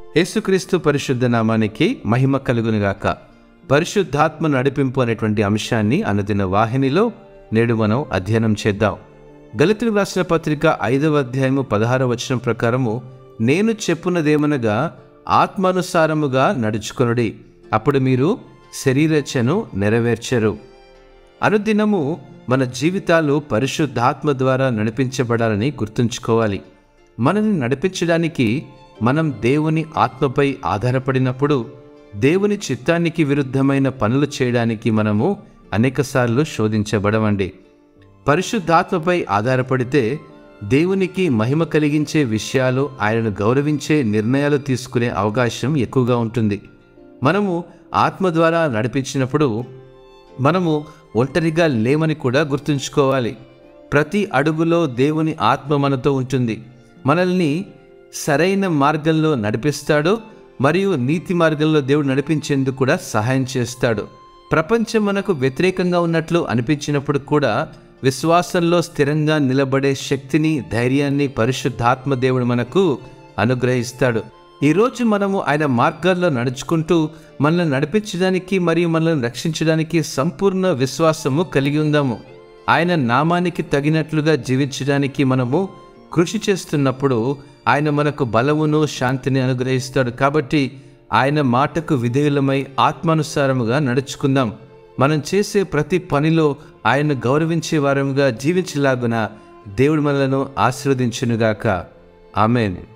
యేసుక్రీస్తు పరిశుద్ధ నామానికి మహిమ కలుగునుగాక పరిశుద్ధాత్మ నడిపింపు అనేటువంటి అంశాన్ని అనుదిన వాహినిలో నేడు మనం అధ్యయనం చేద్దాం గలితులు రాసిన పత్రిక ఐదవ అధ్యాయము పదహార వచనం ప్రకారము నేను చెప్పున్నదేమనగా ఆత్మానుసారముగా నడుచుకొనుడి అప్పుడు మీరు శరీరచను నెరవేర్చరు అనుదినము మన జీవితాలు పరిశుద్ధాత్మ ద్వారా నడిపించబడాలని గుర్తుంచుకోవాలి మనల్ని నడిపించడానికి మనం దేవుని ఆత్మపై ఆధారపడినప్పుడు దేవుని చిత్తానికి విరుద్ధమైన పనులు చేయడానికి మనము అనేకసార్లు శోధించబడమండి పరిశుద్ధాత్మపై ఆధారపడితే దేవునికి మహిమ కలిగించే విషయాలు ఆయనను గౌరవించే నిర్ణయాలు తీసుకునే అవకాశం ఎక్కువగా ఉంటుంది మనము ఆత్మ ద్వారా నడిపించినప్పుడు మనము ఒంటరిగా లేమని కూడా గుర్తుంచుకోవాలి ప్రతి అడుగులో దేవుని ఆత్మ మనతో ఉంటుంది మనల్ని సరైన మార్గంలో నడిపిస్తాడు మరియు నీతి మార్గంలో దేవుడు నడిపించేందుకు కూడా సహాయం చేస్తాడు ప్రపంచం మనకు వ్యతిరేకంగా ఉన్నట్లు అనిపించినప్పుడు కూడా విశ్వాసంలో స్థిరంగా నిలబడే శక్తిని ధైర్యాన్ని పరిశుద్ధాత్మ దేవుడు మనకు అనుగ్రహిస్తాడు ఈరోజు మనము ఆయన మార్గాల్లో నడుచుకుంటూ మనల్ని నడిపించడానికి మరియు మనల్ని రక్షించడానికి సంపూర్ణ విశ్వాసము కలిగి ఉందాము ఆయన నామానికి తగినట్లుగా జీవించడానికి మనము కృషి చేస్తున్నప్పుడు ఆయన మనకు బలమును శాంతిని అనుగ్రహిస్తాడు కాబట్టి ఆయన మాటకు విధేయులమై ఆత్మానుసారముగా నడుచుకుందాం మనం చేసే ప్రతి పనిలో ఆయన గౌరవించే వారముగా జీవించలాగున దేవుడు మనలను ఆశీర్వదించునుగాక ఆమెన్